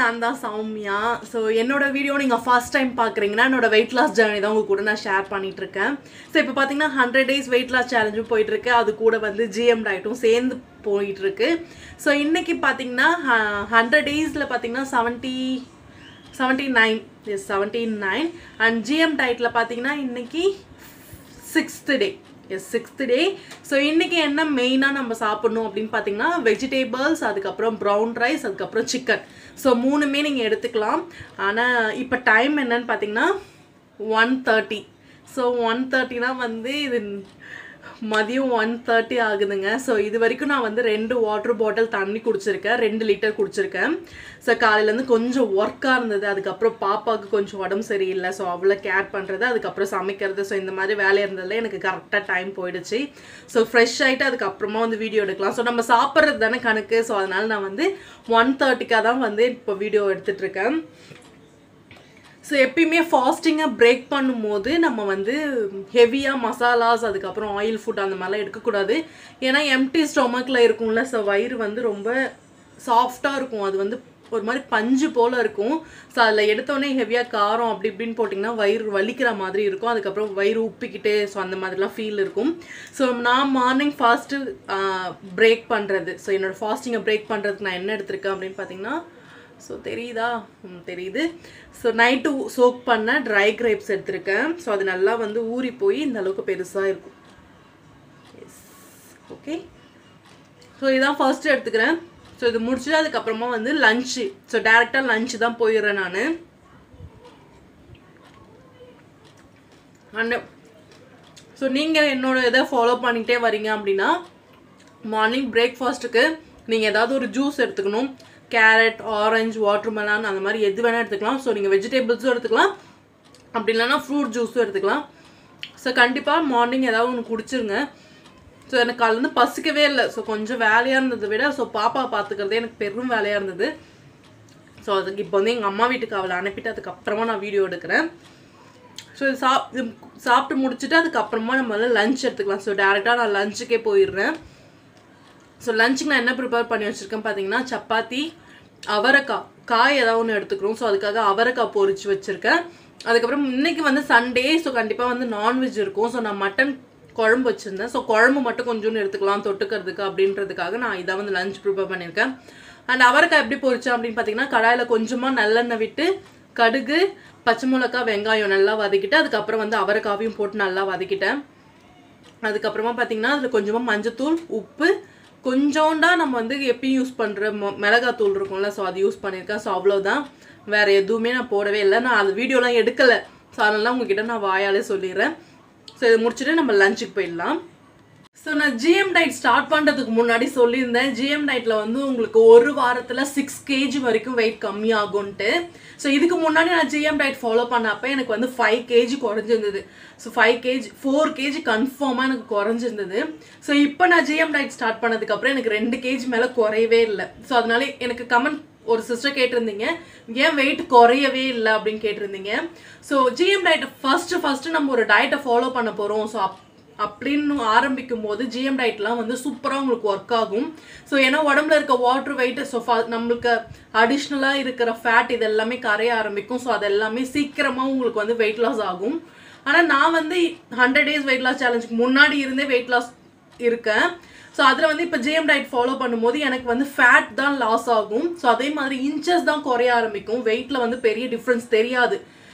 நான் தான் சௌமியா ஸோ என்னோட வீடியோ நீங்கள் ஃபர்ஸ்ட் டைம் பார்க்குறீங்கன்னா என்னோட வெயிட் லாஸ் ஜர்னி தான் உங்க கூட நான் ஷேர் பண்ணிட்டு இருக்கேன் ஸோ இப்போ பார்த்தீங்கன்னா ஹண்ட்ரட் டேஸ் வெயிட் லாஸ் சேலஞ்சும் போயிட்டு இருக்கு அது கூட வந்து ஜிஎம் டயட்டும் சேர்ந்து போயிட்டு இருக்கு ஸோ இன்னைக்கு பார்த்தீங்கன்னா ஹண்ட்ரட் டேஸில் பார்த்தீங்கன்னா seventy seventy nine yes seventy nine and GM டயட்டில் பார்த்தீங்கன்னா இன்னைக்கு sixth day yes sixth day so இன்றைக்கி என்ன மெயினாக நம்ம சாப்பிட்ணும் அப்படின்னு பார்த்தீங்கன்னா வெஜிடேபிள்ஸ் அதுக்கப்புறம் ப்ரௌன் ரைஸ் அதுக்கப்புறம் சிக்கன் ஸோ மூணுமே நீங்கள் எடுத்துக்கலாம் ஆனால் இப்போ டைம் என்னன்னு பார்த்தீங்கன்னா ஒன் தேர்ட்டி ஸோ ஒன் தேர்ட்டினா வந்து இது மதியம் ஒன் தேர்ட்டி ஆகுதுங்க ஸோ இது வரைக்கும் நான் வந்து ரெண்டு வாட்டர் பாட்டில் தண்ணி குடிச்சிருக்கேன் ரெண்டு லிட்டர் குடிச்சிருக்கேன் ஸோ காலையிலேருந்து கொஞ்சம் ஒர்க்காக இருந்தது அதுக்கப்புறம் பாப்பாவுக்கு கொஞ்சம் உடம்பு சரியில்லை ஸோ அவ்வளோ கேர் பண்ணுறது அதுக்கப்புறம் சமைக்கிறது ஸோ இந்த மாதிரி வேலை இருந்ததில் எனக்கு கரெக்டாக டைம் போயிடுச்சு ஸோ ஃப்ரெஷ் ஆகிட்டு அதுக்கப்புறமா வந்து வீடியோ எடுக்கலாம் ஸோ நம்ம சாப்பிட்றது தானே கணக்கு ஸோ அதனால் நான் வந்து ஒன் தேர்ட்டிக்காக தான் வந்து இப்போ வீடியோ எடுத்துகிட்ருக்கேன் ஸோ எப்பயுமே ஃபாஸ்டிங்கை பிரேக் பண்ணும்போது நம்ம வந்து ஹெவியாக மசாலாஸ் அதுக்கப்புறம் ஆயில் ஃபுட் அந்த மாதிரிலாம் எடுக்கக்கூடாது ஏன்னா எம்டி ஸ்டொமக்கில் இருக்கும்ல ஸோ வயிறு வந்து ரொம்ப சாஃப்டாக இருக்கும் அது வந்து ஒரு மாதிரி பஞ்சு போல் இருக்கும் ஸோ அதில் எடுத்தோடனே ஹெவியாக காரம் அப்படி இப்படின்னு போட்டிங்கன்னா வயிறு வலிக்கிற மாதிரி இருக்கும் அதுக்கப்புறம் வயிறு உப்பிக்கிட்டு ஸோ அந்த மாதிரிலாம் ஃபீல் இருக்கும் ஸோ நான் மார்னிங் ஃபாஸ்ட்டு பிரேக் பண்ணுறது ஸோ என்னோடய ஃபாஸ்டிங்கை பிரேக் பண்ணுறதுக்கு நான் என்ன எடுத்திருக்கேன் அப்படின்னு பார்த்தீங்கன்னா ஸோ தெரியுதா ம், தெரியுது ஸோ நைட்டு சோக் பண்ண ட்ரை கிரேப்ஸ் எடுத்திருக்கேன் ஸோ அது நல்லா வந்து ஊறி போய் இந்த அளவுக்கு பெருசாக இருக்கும் எஸ் ஓகே ஸோ இதான் ஃபர்ஸ்ட் எடுத்துக்கிறேன் ஸோ இது முடிச்சுட்டு அதுக்கப்புறமா வந்து லஞ்சு ஸோ டேரெக்டாக லஞ்சு தான் போயிடுறேன் நான் அண்ட் ஸோ நீங்கள் என்னோட இதை ஃபாலோ பண்ணிகிட்டே வரீங்க அப்படின்னா மார்னிங் பிரேக்ஃபாஸ்ட்டுக்கு நீங்கள் ஏதாவது ஒரு ஜூஸ் எடுத்துக்கணும் கேரட் ஆரஞ்சு வாட்டர்மெலான் அந்த மாதிரி எது வேணால் எடுத்துக்கலாம் ஸோ நீங்கள் வெஜிடபிள்ஸும் எடுத்துக்கலாம் அப்படி இல்லைன்னா ஃப்ரூட் ஜூஸும் எடுத்துக்கலாம் ஸோ கண்டிப்பாக மார்னிங் ஏதாவது ஒன்று குடிச்சிருங்க ஸோ எனக்கு காலைல இருந்து பசிக்கவே இல்லை ஸோ கொஞ்சம் வேலையாக இருந்ததை விட ஸோ பாப்பா பார்த்துக்கிறதே எனக்கு பெரும் வேலையாக இருந்தது ஸோ அதுக்கு இப்போ வந்து எங்கள் அம்மா வீட்டுக்கு அவளை அனுப்பிட்டு அதுக்கப்புறமா நான் வீடியோ எடுக்கிறேன் ஸோ இது சாப் இது சாப்பிட்டு முடிச்சுட்டு அதுக்கப்புறமா நம்ம வந்து லஞ்ச் எடுத்துக்கலாம் ஸோ டேரெக்டாக நான் லஞ்சுக்கே போயிடுறேன் ஸோ லஞ்சுக்கு நான் என்ன ப்ரிப்பேர் பண்ணி வச்சுருக்கேன் பார்த்தீங்கன்னா சப்பாத்தி அவரைக்காய் காய் ஏதாவது ஒன்று எடுத்துக்கிறோம் ஸோ அதுக்காக அவரைக்காய் பொரிச்சு வச்சுருக்கேன் அதுக்கப்புறம் இன்னைக்கு வந்து சண்டே ஸோ கண்டிப்பாக வந்து நான்வெஜ் இருக்கும் ஸோ நான் மட்டன் குழம்பு வச்சுருந்தேன் ஸோ குழம்பு மட்டும் கொஞ்சோண்டு எடுத்துக்கலாம் தொட்டுக்கிறதுக்கு அப்படின்றதுக்காக நான் இதை வந்து லஞ்ச் ப்ரிப்பேர் பண்ணியிருக்கேன் அண்ட் அவரைக்காய் எப்படி பொரிச்சேன் அப்படின்னு பார்த்தீங்கன்னா கடாயில் கொஞ்சமாக நல்லெண்ணெய் விட்டு கடுகு பச்சை மிளகா வெங்காயம் நல்லா வதக்கிட்டு அதுக்கப்புறம் வந்து அவரைக்காவையும் போட்டு நல்லா வதக்கிட்டேன் அதுக்கப்புறமா பார்த்தீங்கன்னா அதில் கொஞ்சமாக மஞ்சத்தூள் உப்பு கொஞ்சோண்டா நம்ம வந்து எப்பயும் யூஸ் பண்ணுற மிளகாத்தூள் இருக்கும்ல ஸோ அது யூஸ் பண்ணியிருக்கேன் ஸோ அவ்வளோதான் வேறு எதுவுமே நான் போடவே இல்லை நான் அது வீடியோலாம் எடுக்கலை ஸோ அதனால உங்ககிட்ட நான் வாயாலே சொல்லிடுறேன் ஸோ இதை முடிச்சுட்டு நம்ம லஞ்சுக்கு போயிடலாம் ஸோ நான் ஜிஎம் டயட் ஸ்டார்ட் பண்ணுறதுக்கு முன்னாடி சொல்லியிருந்தேன் ஜிஎம் டயட்டில் வந்து உங்களுக்கு ஒரு வாரத்தில் சிக்ஸ் கேஜி வரைக்கும் வெயிட் கம்மியாகும்ன்ட்டு ஸோ இதுக்கு முன்னாடி நான் ஜிஎம் டயட் ஃபாலோ பண்ணப்போ எனக்கு வந்து ஃபைவ் கேஜி குறைஞ்சிருந்தது so five KG four KG கன்ஃபார்மாக எனக்கு குறைஞ்சிருந்தது ஸோ இப்போ நான் ஜிஎம் டயட் ஸ்டார்ட் பண்ணதுக்கப்புறம் எனக்கு ரெண்டு கேஜி மேலே குறையவே இல்லை ஸோ அதனால எனக்கு கமெண்ட் ஒரு சிஸ்டர் கேட்டிருந்தீங்க ஏன் வெயிட் குறையவே இல்லை அப்படின்னு கேட்டிருந்தீங்க ஸோ ஜிஎம் டயட்டை ஃபஸ்ட்டு ஃபஸ்ட்டு நம்ம ஒரு டயட்டை ஃபாலோ பண்ண போகிறோம் ஸோ அப் அப்படின்னு ஆரம்பிக்கும் போது ஜிஎம் டயட்லாம் வந்து சூப்பராக உங்களுக்கு ஒர்க் ஆகும் ஸோ ஏன்னா உடம்புல இருக்க வாட்டர் வெயிட் ஸோ நம்மளுக்கு அடிஷ்னலாக இருக்கிற ஃபேட் இது எல்லாமே கரைய ஆரம்பிக்கும் ஸோ அது எல்லாமே சீக்கிரமாக உங்களுக்கு வந்து வெயிட் லாஸ் ஆகும் ஆனால் நான் வந்து ஹண்ட்ரட் டேஸ் வெயிட் லாஸ் சேலஞ்சுக்கு முன்னாடி இருந்தே வெயிட் லாஸ் இருக்கேன் ஸோ அதில் வந்து இப்போ ஜிஎம் டயட் ஃபாலோ பண்ணும்போது எனக்கு வந்து ஃபேட் தான் லாஸ் ஆகும் ஸோ அதே மாதிரி இன்ச்சஸ் தான் குறைய ஆரம்பிக்கும் வெயிட்டில் வந்து பெரிய டிஃப்ரென்ஸ் தெரியாது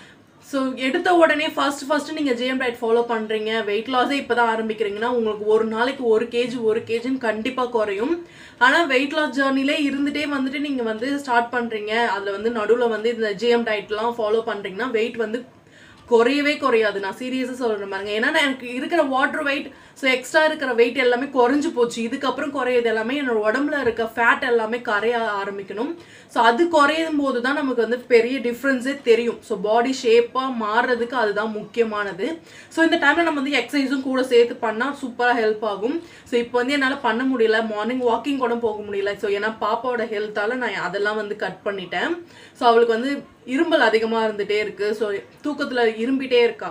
ஸோ எடுத்த உடனே ஃபர்ஸ்ட் ஃபர்ஸ்ட் நீங்கள் ஜிஎம் டயட் ஃபாலோ பண்ணுறீங்க வெயிட் லாஸே இப்போ தான் ஆரம்பிக்கிறீங்கன்னா உங்களுக்கு ஒரு நாளைக்கு ஒரு கேஜி ஒரு கேஜின்னு கண்டிப்பாக குறையும் ஆனால் வெயிட் லாஸ் ஜேர்னிலே இருந்துகிட்டே வந்துட்டு நீங்கள் வந்து ஸ்டார்ட் பண்ணுறீங்க அதில் வந்து நடுவில் வந்து இந்த ஜிஎம் டயட்லாம் ஃபாலோ பண்ணுறீங்கன்னா வெயிட் வந்து குறையவே குறையாது நான் சீரியஸாக சொல்கிறேன் பாருங்க ஏன்னா நான் எனக்கு இருக்கிற வாட்டர் வெயிட் ஸோ எக்ஸ்ட்ரா இருக்கிற வெயிட் எல்லாமே குறைஞ்சு போச்சு இதுக்கப்புறம் குறையிறது எல்லாமே என்னோட உடம்புல இருக்க ஃபேட் எல்லாமே கரைய ஆரம்பிக்கணும் ஸோ அது குறையும் போது தான் நமக்கு வந்து பெரிய டிஃப்ரென்ஸே தெரியும் ஸோ பாடி ஷேப்பாக மாறுறதுக்கு அதுதான் முக்கியமானது ஸோ இந்த டைமில் நம்ம வந்து எக்ஸசைஸும் கூட சேர்த்து பண்ணால் சூப்பராக ஹெல்ப் ஆகும் ஸோ இப்போ வந்து என்னால் பண்ண முடியல மார்னிங் வாக்கிங் கூட போக முடியல ஸோ ஏன்னா பாப்பாவோட ஹெல்த்தால் நான் அதெல்லாம் வந்து கட் பண்ணிட்டேன் ஸோ அவளுக்கு வந்து இரும்பல் அதிகமாக இருந்துகிட்டே இருக்குது ஸோ தூக்கத்தில் இரும்பிட்டே இருக்கா ஸோ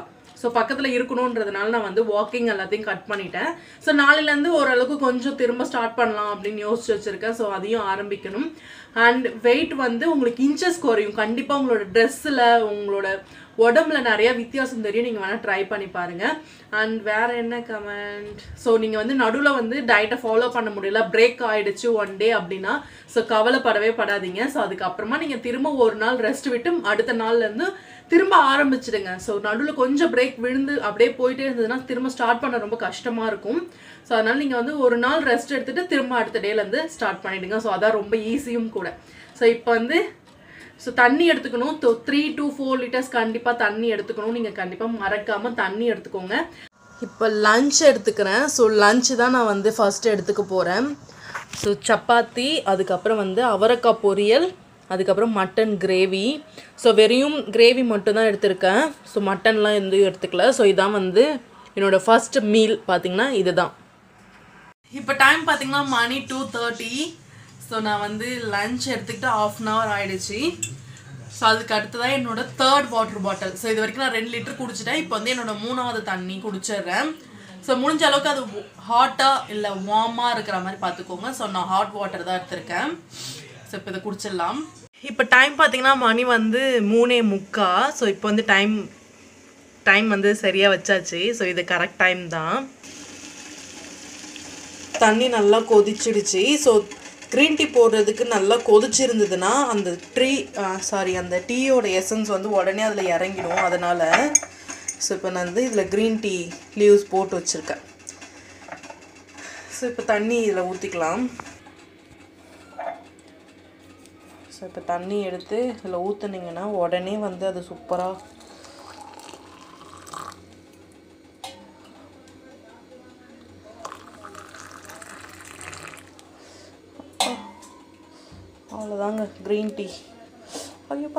ஸோ பக்கத்தில் இருக்கணுன்றதுனால நான் வந்து வாக்கிங் எல்லாத்தையும் கட் பண்ணிட்டேன் ஸோ நாளையிலேருந்து ஓரளவுக்கு கொஞ்சம் திரும்ப ஸ்டார்ட் பண்ணலாம் அப்படின்னு யோசிச்சு வச்சுருக்கேன் ஸோ அதையும் ஆரம்பிக்கணும் அண்ட் வெயிட் வந்து உங்களுக்கு இன்ச்சஸ் குறையும் கண்டிப்பாக உங்களோட ட்ரெஸ்ஸில் உங்களோட உடம்புல நிறைய வித்தியாசம் தெரியும் நீங்கள் வேணால் ட்ரை பண்ணி பாருங்கள் அண்ட் வேறு என்ன கமெண்ட் ஸோ நீங்கள் வந்து நடுவில் வந்து டயட்டை ஃபாலோ பண்ண முடியல பிரேக் ஆயிடுச்சு ஒன் டே அப்படின்னா ஸோ கவலைப்படவே படாதீங்க ஸோ அதுக்கப்புறமா நீங்கள் திரும்ப ஒரு நாள் ரெஸ்ட் விட்டு அடுத்த நாள்லேருந்து திரும்ப ஆரம்பிச்சிடுங்க ஸோ நடுவில் கொஞ்சம் பிரேக் விழுந்து அப்படியே போயிட்டே இருந்ததுன்னா திரும்ப ஸ்டார்ட் பண்ண ரொம்ப கஷ்டமாக இருக்கும் ஸோ அதனால் நீங்கள் வந்து ஒரு நாள் ரெஸ்ட் எடுத்துகிட்டு திரும்ப அடுத்த டேலேருந்து ஸ்டார்ட் பண்ணிவிடுங்க ஸோ அதான் ரொம்ப ஈஸியும் கூட ஸோ இப்போ வந்து ஸோ தண்ணி எடுத்துக்கணும் த்ரீ டு ஃபோர் லிட்டர்ஸ் கண்டிப்பாக தண்ணி எடுத்துக்கணும் நீங்கள் கண்டிப்பாக மறக்காமல் தண்ணி எடுத்துக்கோங்க இப்போ லஞ்ச் எடுத்துக்கிறேன் ஸோ லஞ்ச் தான் நான் வந்து ஃபஸ்ட்டு எடுத்துக்க போகிறேன் ஸோ சப்பாத்தி அதுக்கப்புறம் வந்து அவரைக்காய் பொரியல் அதுக்கப்புறம் மட்டன் கிரேவி ஸோ வெறும் கிரேவி மட்டும்தான் எடுத்திருக்கேன் ஸோ மட்டன்லாம் எதுவும் எடுத்துக்கல ஸோ இதான் வந்து என்னோடய ஃபஸ்ட் மீல் பார்த்திங்கன்னா இதுதான் இப்போ டைம் பார்த்தீங்கன்னா மணி டூ தேர்ட்டி ஸோ நான் வந்து லஞ்ச் எடுத்துக்கிட்டு ஆஃப் அன் ஹவர் ஆயிடுச்சு ஸோ அதுக்கு அடுத்ததான் என்னோட தேர்ட் வாட்டர் பாட்டில் ஸோ இது வரைக்கும் நான் ரெண்டு லிட்டர் குடிச்சிட்டேன் இப்போ வந்து என்னோட மூணாவது தண்ணி குடிச்சிடுறேன் ஸோ முடிஞ்ச அளவுக்கு அது ஹாட்டாக இல்லை வார்மாக இருக்கிற மாதிரி பார்த்துக்கோங்க ஸோ நான் ஹாட் வாட்டர் தான் எடுத்திருக்கேன் ஸோ இப்போ இதை குடிச்சிடலாம் இப்போ டைம் பார்த்தீங்கன்னா மணி வந்து மூணே முக்கா ஸோ இப்போ வந்து டைம் டைம் வந்து சரியாக வச்சாச்சு ஸோ இது கரெக்ட் டைம் தான் தண்ணி நல்லா கொதிச்சிடுச்சு ஸோ க்ரீன் டீ போடுறதுக்கு நல்லா கொதிச்சிருந்ததுன்னா அந்த ட்ரீ சாரி அந்த டீயோட எசன்ஸ் வந்து உடனே அதில் இறங்கிடும் அதனால் ஸோ இப்போ நான் வந்து இதில் க்ரீன் டீ லீவ்ஸ் போட்டு வச்சுருக்கேன் ஸோ இப்போ தண்ணி இதில் ஊற்றிக்கலாம் ஸோ இப்போ தண்ணி எடுத்து இதில் ஊற்றுனீங்கன்னா உடனே வந்து அது சூப்பராக அவ்வளோதாங்க க்ரீன் டீ ஐயோப்பா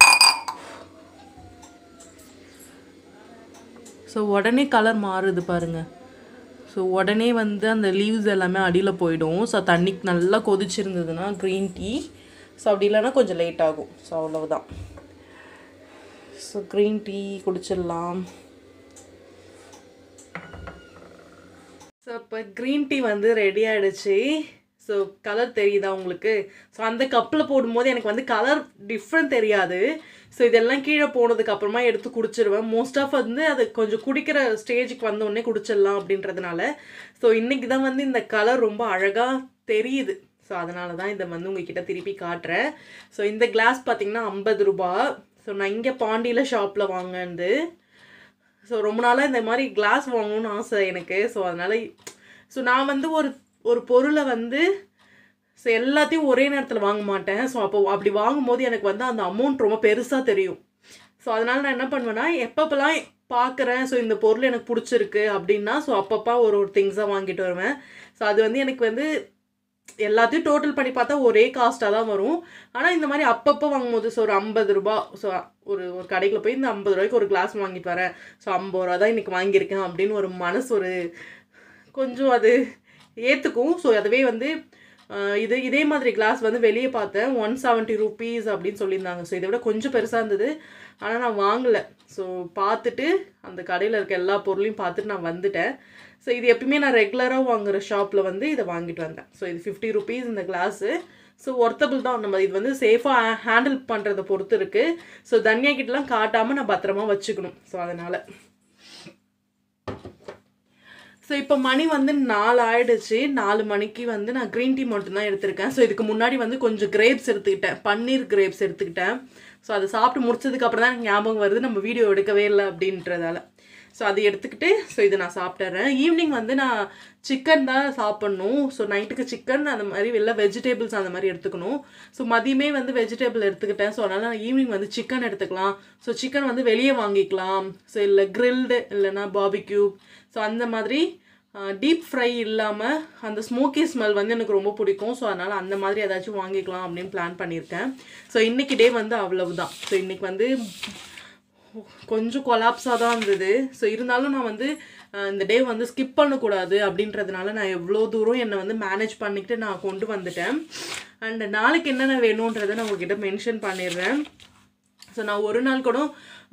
ஸோ உடனே கலர் மாறுது பாருங்க ஸோ உடனே வந்து அந்த லீவ்ஸ் எல்லாமே அடியில் போயிடும் ஸோ தண்ணி நல்லா கொதிச்சிருந்ததுன்னா க்ரீன் டீ ஸோ அப்படி இல்லைன்னா கொஞ்சம் லேட் ஆகும் ஸோ அவ்வளவுதான் ஸோ க்ரீன் டீ குடிச்சிடலாம் ஸோ இப்போ க்ரீன் டீ வந்து ரெடி ஆகிடுச்சு ஸோ கலர் தெரியுதா உங்களுக்கு ஸோ அந்த கப்பில் போடும்போது எனக்கு வந்து கலர் டிஃப்ரெண்ட் தெரியாது ஸோ இதெல்லாம் கீழே போனதுக்கு அப்புறமா எடுத்து குடிச்சிருவேன் மோஸ்ட் ஆஃப் வந்து அது கொஞ்சம் குடிக்கிற ஸ்டேஜுக்கு வந்த உடனே குடிச்சிடலாம் அப்படின்றதுனால ஸோ இன்றைக்கி தான் வந்து இந்த கலர் ரொம்ப அழகாக தெரியுது ஸோ அதனால தான் இதை வந்து உங்ககிட்ட திருப்பி காட்டுறேன் ஸோ இந்த கிளாஸ் பார்த்திங்கன்னா ஐம்பது ரூபா ஸோ நான் இங்கே பாண்டியில் ஷாப்பில் வாங்கினது ஸோ ரொம்ப நாளாக இந்த மாதிரி கிளாஸ் வாங்கணும்னு ஆசை எனக்கு ஸோ அதனால் ஸோ நான் வந்து ஒரு ஒரு பொருளை வந்து ஸோ எல்லாத்தையும் ஒரே நேரத்தில் வாங்க மாட்டேன் ஸோ அப்போ அப்படி வாங்கும்போது எனக்கு வந்து அந்த அமௌண்ட் ரொம்ப பெருசாக தெரியும் ஸோ அதனால் நான் என்ன பண்ணுவேன்னா எப்பப்பெல்லாம் பார்க்குறேன் ஸோ இந்த பொருள் எனக்கு பிடிச்சிருக்கு அப்படின்னா ஸோ அப்பப்போ ஒரு ஒரு திங்ஸாக வாங்கிட்டு வருவேன் ஸோ அது வந்து எனக்கு வந்து எல்லாத்தையும் டோட்டல் பண்ணி பார்த்தா ஒரே காஸ்ட்டாக தான் வரும் ஆனால் இந்த மாதிரி அப்பப்போ வாங்கும்போது ஸோ ஒரு ஐம்பது ரூபா ஸோ ஒரு ஒரு கடையில் போய் இந்த ஐம்பது ரூபாய்க்கு ஒரு கிளாஸ் வாங்கிட்டு வரேன் ஸோ ஐம்பது ரூபா தான் இன்றைக்கி வாங்கியிருக்கேன் அப்படின்னு ஒரு மனசு ஒரு கொஞ்சம் அது ஏற்றுக்கும் ஸோ அதுவே வந்து ஆஹ் இது இதே மாதிரி கிளாஸ் வந்து வெளியே பார்த்தேன் ஒன் செவன்ட்டி ருபீஸ் அப்படின்னு சொல்லியிருந்தாங்க ஸோ இதை விட கொஞ்சம் பெருசாக இருந்தது ஆனால் நான் வாங்கலை ஸோ பார்த்துட்டு அந்த கடையில் இருக்க எல்லா பொருளையும் பார்த்துட்டு நான் வந்துட்டேன் ஸோ இது எப்பயுமே நான் ரெகுலராக வாங்குற ஷாப்பில் வந்து இதை வாங்கிட்டு வந்தேன் ஸோ இது ஃபிஃப்டி ருபீஸ் இந்த கிளாஸு ஸோ ஒர்த்தபிள் தான் நம்ம இது வந்து சேஃபாக ஹேண்டில் பண்ணுறதை பொறுத்து இருக்குது ஸோ தனியா கிட்டலாம் காட்டாமல் நான் பத்திரமா வச்சுக்கணும் ஸோ அதனால் ஸோ இப்போ மணி வந்து நாலு ஆயிடுச்சு நாலு மணிக்கு வந்து நான் க்ரீன் டீ மட்டும்தான் எடுத்திருக்கேன் ஸோ இதுக்கு முன்னாடி வந்து கொஞ்சம் கிரேப்ஸ் எடுத்துக்கிட்டேன் பன்னீர் கிரேப்ஸ் எடுத்துக்கிட்டேன் ஸோ அதை சாப்பிட்டு முடிச்சதுக்கு அப்புறம் தான் எனக்கு ஞாபகம் வருது நம்ம வீடியோ எடுக்கவே இல்லை அப்படின்றதால ஸோ அதை எடுத்துக்கிட்டு ஸோ இதை நான் சாப்பிட்டுறேன் ஈவினிங் வந்து நான் சிக்கன் தான் சாப்பிட்ணும் ஸோ நைட்டுக்கு சிக்கன் அந்த மாதிரி வெளில வெஜிடபிள்ஸ் அந்த மாதிரி எடுத்துக்கணும் ஸோ மதியமே வந்து வெஜிடபிள் எடுத்துக்கிட்டேன் ஸோ அதனால் நான் ஈவினிங் வந்து சிக்கன் எடுத்துக்கலாம் ஸோ சிக்கன் வந்து வெளியே வாங்கிக்கலாம் ஸோ இல்லை கிரில்டு இல்லைன்னா பாபிக்யூ ஸோ அந்த மாதிரி டீப் ஃப்ரை இல்லாமல் அந்த ஸ்மோக்கி ஸ்மெல் வந்து எனக்கு ரொம்ப பிடிக்கும் ஸோ அதனால் அந்த மாதிரி ஏதாச்சும் வாங்கிக்கலாம் அப்படின்னு பிளான் பண்ணியிருக்கேன் ஸோ இன்றைக்கி டே வந்து அவ்வளவுதான் ஸோ இன்றைக்கி வந்து கொஞ்சம் கொலாப்ஸாக தான் இருந்தது ஸோ இருந்தாலும் நான் வந்து அஹ், இந்த டே வந்து ஸ்கிப் பண்ணக்கூடாது அப்படின்றதுனால நான் எவ்வளோ தூரம் என்னை வந்து மேனேஜ் பண்ணிக்கிட்டு நான் கொண்டு வந்துட்டேன் அண்ட் நாளைக்கு என்னென்ன வேணுன்றதை நான் உங்ககிட்ட மென்ஷன் பண்ணிடுறேன் ஸோ நான் ஒரு நாள் கூட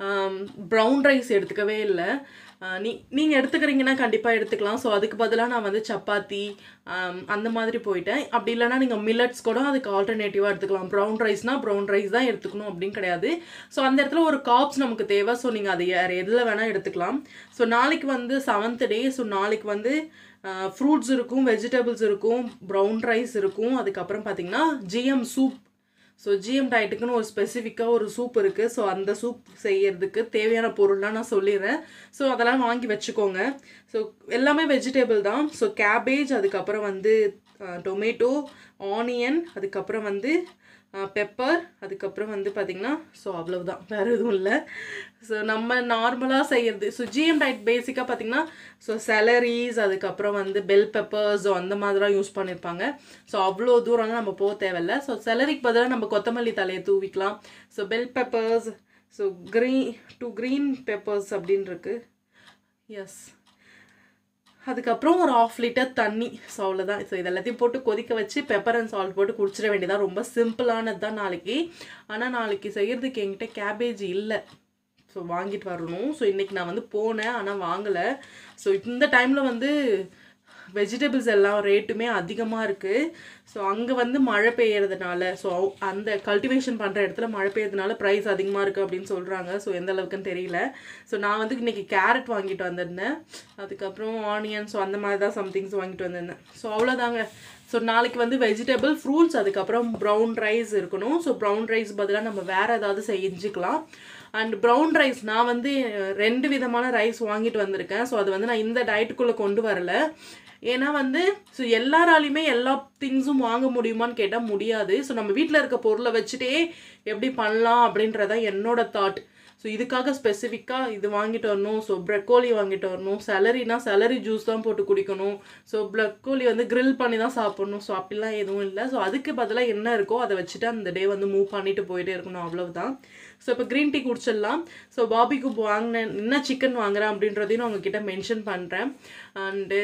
ப்ரௌன் ரைஸ் எடுத்துக்கவே இல்லை ஆஹ் நீ நீங்கள் எடுத்துக்கிறீங்கன்னா கண்டிப்பாக எடுத்துக்கலாம் ஸோ அதுக்கு பதிலாக நான் வந்து சப்பாத்தி ஆம், அந்த மாதிரி போயிட்டேன் அப்படி இல்லைன்னா நீங்கள் மில்லட்ஸ் கூட அதுக்கு ஆல்டர்னேட்டிவாக எடுத்துக்கலாம் ப்ரௌன் ரைஸ்னால் ப்ரௌன் ரைஸ் தான் எடுத்துக்கணும் அப்படின்னு கிடையாது ஸோ அந்த இடத்துல ஒரு காப்ஸ் நமக்கு தேவை ஸோ நீங்கள் அது வேறு எதில் வேணால் எடுத்துக்கலாம் ஸோ நாளைக்கு வந்து செவன்த் டே ஸோ நாளைக்கு வந்து ஃப்ரூட்ஸ் இருக்கும் வெஜிடபிள்ஸ் இருக்கும் ப்ரௌன் ரைஸ் இருக்கும் அதுக்கப்புறம் பார்த்தீங்கன்னா ஜிஎம் சூப் ஸோ ஜிஎம் டயட்டுக்குன்னு ஒரு ஸ்பெசிஃபிக்காக ஒரு சூப் இருக்குது ஸோ அந்த சூப் செய்யறதுக்கு தேவையான பொருள்லாம் நான் சொல்லிடுறேன் ஸோ அதெல்லாம் வாங்கி வச்சுக்கோங்க ஸோ எல்லாமே வெஜிடபிள் தான் ஸோ கேபேஜ் அதுக்கப்புறம் வந்து டொமேட்டோ ஆனியன் அதுக்கப்புறம் வந்து பெப்பர் அதுக்கப்புறம் வந்து பார்த்திங்கன்னா ஸோ அவ்வளவுதான் வேறு எதுவும் இல்லை ஸோ நம்ம நார்மலாக செய்யறது ஸோ ஜிஎம் டயட் பேசிக்காக பார்த்திங்கன்னா ஸோ செலரிஸ் அதுக்கப்புறம் வந்து பெல் பெப்பர்ஸ் அந்த மாதிரிலாம் யூஸ் பண்ணியிருப்பாங்க ஸோ அவ்வளோ தூரம்லாம் நம்ம போக தேவையில்ல ஸோ செலரிக்கு பதிலாக நம்ம கொத்தமல்லி தலையை தூவிக்கலாம் so bell peppers so green two green peppers அப்படின்னு இருக்கு எஸ் அதுக்கப்புறம் ஒரு ஆஃப் லிட்டர் தண்ணி ஸோ அவ்வளோதான் ஸோ இது எல்லாத்தையும் போட்டு கொதிக்க வச்சு பெப்பர் அண்ட் சால்ட் போட்டு குடிச்சிட வேண்டியதான் ரொம்ப சிம்பிளானது தான் நாளைக்கு ஆனால் நாளைக்கு செய்கிறதுக்கு என்கிட்ட கேபேஜ் இல்லை ஸோ வாங்கிட்டு வரணும் ஸோ இன்றைக்கி நான் வந்து போனேன் ஆனால் வாங்கலை ஸோ இந்த டைமில் வந்து வெஜிடபிள்ஸ் எல்லாம் ரேட்டுமே அதிகமாக இருக்குது ஸோ அங்கே வந்து மழை பெய்யறதுனால ஸோ அந்த கல்டிவேஷன் பண்ணுற இடத்துல மழை பெய்யறதுனால ப்ரைஸ் அதிகமாக இருக்குது அப்படின்னு சொல்கிறாங்க ஸோ எந்த அளவுக்குன்னு தெரியல ஸோ நான் வந்து இன்றைக்கி கேரட் வாங்கிட்டு வந்திருந்தேன் அதுக்கப்புறம் ஆனியன் ஸோ அந்த மாதிரி தான் சம்திங்ஸ் வாங்கிட்டு வந்திருந்தேன் ஸோ அவ்வளோதாங்க ஸோ நாளைக்கு வந்து வெஜிடபிள் ஃப்ரூட்ஸ் அதுக்கப்புறம் ப்ரௌன் ரைஸ் இருக்கணும் ஸோ ப்ரௌன் ரைஸ் பதிலாக நம்ம வேறு ஏதாவது செஞ்சுக்கலாம் அண்ட் ப்ரௌன் ரைஸ் நான் வந்து அஹ், ரெண்டு விதமான ரைஸ் வாங்கிட்டு வந்திருக்கேன் ஸோ அது வந்து நான் இந்த டயட்டுக்குள்ளே கொண்டு வரல ஏன்னா வந்து ஸோ எல்லாராலையுமே எல்லா திங்ஸும் வாங்க முடியுமான்னு கேட்டால் முடியாது ஸோ நம்ம வீட்டில் இருக்க பொருளை வச்சுட்டே எப்படி பண்ணலாம் அப்படின்றதான் என்னோட தாட் ஸோ இதுக்காக ஸ்பெசிஃபிக்காக இது வாங்கிட்டு வரணும் ஸோ ப்ரக்கோலி வாங்கிட்டு வரணும் செலரினா செலரி ஜூஸ் தான் போட்டு குடிக்கணும் ஸோ ப்ரக்கோலி வந்து grill பண்ணி தான் சாப்பிடணும் ஸோ அப்படிலாம் எதுவும் இல்லை ஸோ அதுக்கு பதிலாக என்ன இருக்கோ அதை வச்சுட்டு அந்த டே வந்து மூவ் பண்ணிட்டு போயிட்டே இருக்கணும் அவ்வளவுதான் ஸோ இப்போ க்ரீன் டீ குடிச்சிடலாம் ஸோ பாபிக்கு வாங்கினேன் என்ன சிக்கன் வாங்குறேன் அப்படின்றதையும் நான் உங்ககிட்ட மென்ஷன் பண்ணுறேன் அண்டு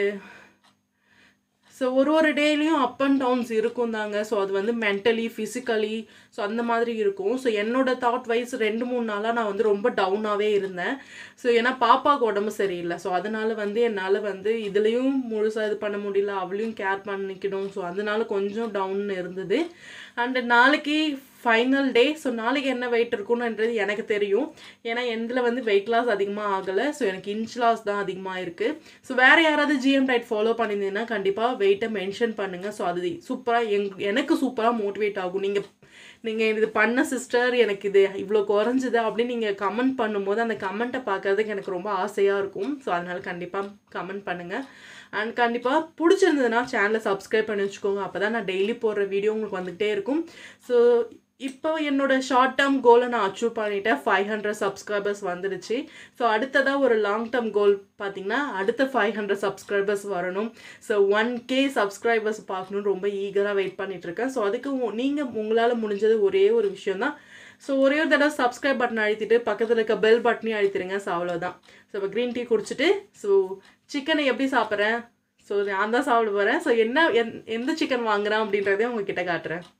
ஸோ ஒரு ஒரு டேலையும் அப் அண்ட் டவுன்ஸ் இருக்கும் தாங்க ஸோ அது வந்து மென்டலி ஃபிசிக்கலி ஸோ அந்த மாதிரி இருக்கும் ஸோ என்னோட தாட் வைஸ் ரெண்டு மூணு நாளாக நான் வந்து ரொம்ப டவுனாகவே இருந்தேன் ஸோ ஏன்னா பாப்பாவுக்கு உடம்பு சரியில்லை ஸோ அதனால வந்து என்னால் வந்து இதுலேயும் முழுசாக இது பண்ண முடியல அவளையும் கேர் பண்ணிக்கணும் ஸோ அதனால கொஞ்சம் டவுன் இருந்தது அண்டு நாளைக்கு ஃபைனல் டே ஸோ நாளைக்கு என்ன வெயிட் இருக்கும்ன்றது எனக்கு தெரியும் ஏன்னா எந்தில் வந்து வெயிட் லாஸ் அதிகமாக ஆகலை ஸோ எனக்கு இன்ச் லாஸ் தான் அதிகமாக இருக்குது ஸோ வேறு யாராவது ஜிஎம் டயட் ஃபாலோ பண்ணியிருந்தீங்கன்னா கண்டிப்பாக வெயிட்டை மென்ஷன் பண்ணுங்கள் ஸோ அது சூப்பராக எங் எனக்கு சூப்பராக மோட்டிவேட் ஆகும் நீங்கள் நீங்கள் இது பண்ண சிஸ்டர் எனக்கு இது இவ்வளோ குறைஞ்சுது அப்படின்னு நீங்கள் கமெண்ட் பண்ணும்போது அந்த கமெண்ட்டை பார்க்கறதுக்கு எனக்கு ரொம்ப ஆசையாக இருக்கும் ஸோ அதனால் கண்டிப்பாக கமெண்ட் பண்ணுங்கள் அண்ட் கண்டிப்பாக பிடிச்சிருந்ததுன்னா சேனலை சப்ஸ்கிரைப் பண்ணி வச்சுக்கோங்க அப்போ தான் நான் டெய்லி போடுற வீடியோ உங்களுக்கு வந்துகிட்டே இருக்கும் ஸோ இப்போ என்னோட ஷார்ட் டேர்ம் கோலை நான் அச்சீவ் பண்ணிட்டேன் ஃபைவ் ஹண்ட்ரட் சப்ஸ்கிரைபர்ஸ் வந்துடுச்சு ஸோ அடுத்ததாக ஒரு லாங் டேர்ம் கோல் பார்த்தீங்கன்னா அடுத்த ஃபைவ் ஹண்ட்ரட் சப்ஸ்கிரைபர்ஸ் வரணும் ஸோ ஒன் கே சப்ஸ்கிரைபர்ஸ் பார்க்கணுன்னு ரொம்ப ஈகராக வெயிட் பண்ணிட்டு இருக்கேன் ஸோ அதுக்கு நீங்கள் உங்களால் முடிஞ்சது ஒரே ஒரு விஷயம் தான் ஸோ ஒரே ஒரு தடவை சப்ஸ்கிரைப் பட்டன் அழுத்திட்டு பக்கத்தில் இருக்க பெல் பட்டனையும் அழுத்திடுங்க ஸோ அவ்வளோதான் ஸோ இப்போ க்ரீன் டீ குடிச்சிட்டு ஸோ சிக்கனை எப்படி சாப்பிட்றேன் ஸோ நான் தான் சாப்பிட போகிறேன் ஸோ என்ன எந் எந்த சிக்கன் வாங்குறேன் அப்படின்றதையும் உங்ககிட்ட காட்டுறேன்